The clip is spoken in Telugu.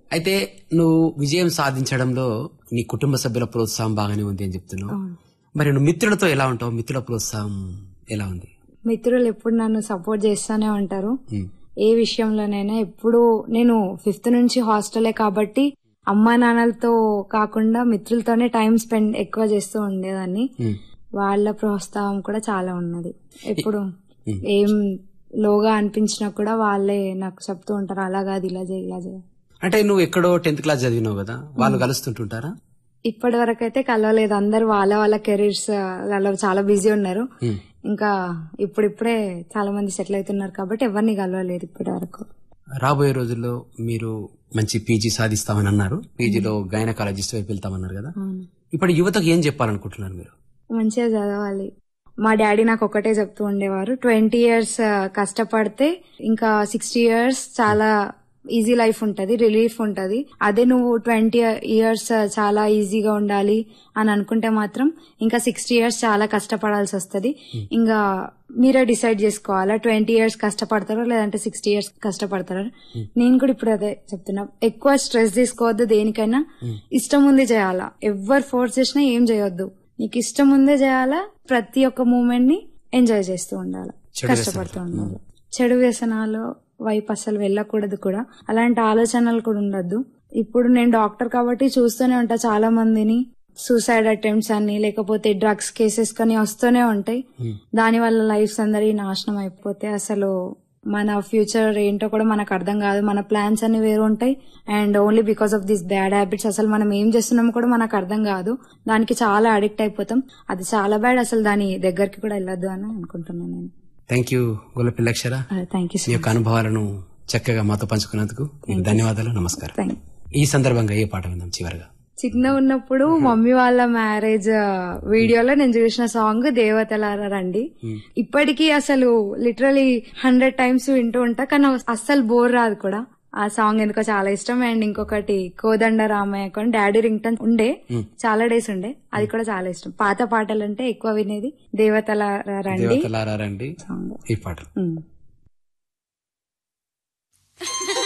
అయితే నువ్వు విజయం సాధించడంలో నీ కుటుంబ సభ్యుల ప్రోత్సాహం బాగానే ఉంది అని చెప్తున్నావు మరి నువ్వు మిత్రులతో ఎలా ఉంటావు మిత్రుల ప్రోత్సాహం ఎలా ఉంది మిత్రులు ఎప్పుడు నన్ను సపోర్ట్ చేస్తూనే ఉంటారు ఉమ్, ఏ విషయంలోనైనా ఎప్పుడు నేను ఫిఫ్త్ నుంచి హాస్టలే కాబట్టి అమ్మా నాన్నలతో కాకుండా మిత్రులతోనే టైం స్పెండ్ ఎక్కువ చేస్తూ ఉండేదాన్ని ఉమ్. వాళ్ళ ప్రోత్సాహం కూడా చాలా ఉన్నది ఎప్పుడు ఏం లోగా అనిపించినా కూడా వాళ్ళే నాకు చెప్తూ ఉంటారు అలా కాదు ఇలా చేయి ఇలా చేయి అంటే నువ్వు ఎక్కడో టెన్త్ క్లాస్ చదివినావు కదా వాళ్ళు కలుస్తుంటుంటారా ఇప్పటి వరకు అయితే కలవలేదు అందరు వాళ్ళ వాళ్ళ కెరీర్స్ వాళ్ళ చాలా బిజీ ఉన్నారు ఉమ్. ఇంకా ఇప్పుడిప్పుడే చాలా మంది సెటిల్ అవుతున్నారు కాబట్టి ఎవరిని కలవలేదు ఇప్పటి వరకు రాబోయే రోజుల్లో మీరు మంచి పీజీ సాధిస్తామని అన్నారు పీజీలో గైనకాలజిస్ట్ వైపు వెళ్తామన్నారు కదా అవును. ఇప్పుడు యువతకు ఏం చెప్పాలనుకుంటున్నారు మీరు మంచిగా చదవాలి మా డాడీ నాకు ఒకటే చెప్తూ ఉండేవారు ట్వంటీ ఇయర్స్ కష్టపడితే ఇంకా సిక్స్టీ ఇయర్స్ చాలా ఈజీ లైఫ్ ఉంటది రిలీఫ్ ఉంటది అదే నువ్వు ట్వంటీ ఇయర్స్ చాలా ఈజీగా ఉండాలి అని అనుకుంటే మాత్రం ఇంకా సిక్స్టీ ఇయర్స్ చాలా కష్టపడాల్సి వస్తది ఇంకా మీరే డిసైడ్ చేసుకోవాలా ట్వంటీ ఇయర్స్ కష్టపడతారో లేదంటే సిక్స్టీ ఇయర్స్ కష్టపడతారో నేను కూడా ఇప్పుడు అదే చెప్తున్నా ఎక్కువ స్ట్రెస్ తీసుకోవద్దు దేనికైనా ఇష్టం ఉంది చేయాలా ఎవ్వరు ఫోర్స్ చేసినా ఏం చేయొద్దు నీకు ఇష్టం ఉందే చేయాలా ప్రతి ఒక్క మూమెంట్ ని ఎంజాయ్ చేస్తూ ఉండాలి చెడు కష్టపడుతూ ఉండాలి చెడు వ్యసనాలు వైపు అసలు వెళ్ళకూడదు కూడా అలాంటి ఆలోచనలు కూడా ఉండద్దు ఇప్పుడు నేను డాక్టర్ కాబట్టి చూస్తూనే ఉంటా చాలా మందిని సూసైడ్ అటెంప్ట్స్ అని లేకపోతే డ్రగ్స్ కేసెస్ కానీ వస్తూనే ఉంటాయి దాని వల్ల లైఫ్స్ అందరి నాశనం అయిపోతే అసలు మన ఫ్యూచర్ ఏంటో కూడా మనకు అర్థం కాదు మన ప్లాన్స్ అన్ని వేరు ఉంటాయి and only because of this bad habits అసలు మనం ఏం చేస్తున్నామో కూడా మనకు అర్థం కాదు దానికి చాలా అడిక్ట్ అయిపోతాం అది చాలా బ్యాడ్ అసలు దాని దగ్గరికి కూడా వెళ్ళొద్దు అని అనుకుంటున్నాను నేను థ్యాంక్ యూ గొల్లపిల్లక్షర థ్యాంక్ యూ మీ యొక్క అనుభవాలను చక్కగా మాతో పంచుకున్నందుకు మీకు ధన్యవాదాలు నమస్కారం థ్యాంక్ ఈ సందర్భంగా ఏ పాట విందాం చివరిగా చిన్న ఉన్నప్పుడు మమ్మీ వాళ్ళ మ్యారేజ్ వీడియోలో నేను చూసిన సాంగ్ దేవతలారా రండి ఇప్పటికీ అసలు లిటరలీ హండ్రెడ్ టైమ్స్ వింటూ ఉంటా కానీ అస్సలు బోర్ రాదు కూడా ఆ సాంగ్ ఎందుకో చాలా ఇష్టం అండ్ ఇంకొకటి కోదండ రామయ్య కూడా డాడీ రింగ్టన్ ఉండే చాలా డేస్ ఉండే అది కూడా చాలా ఇష్టం పాత పాటలు అంటే ఎక్కువ వినేది దేవతలారా రండి దేవతలారా రండి సాంగ్ ఈ పాట ఉమ్.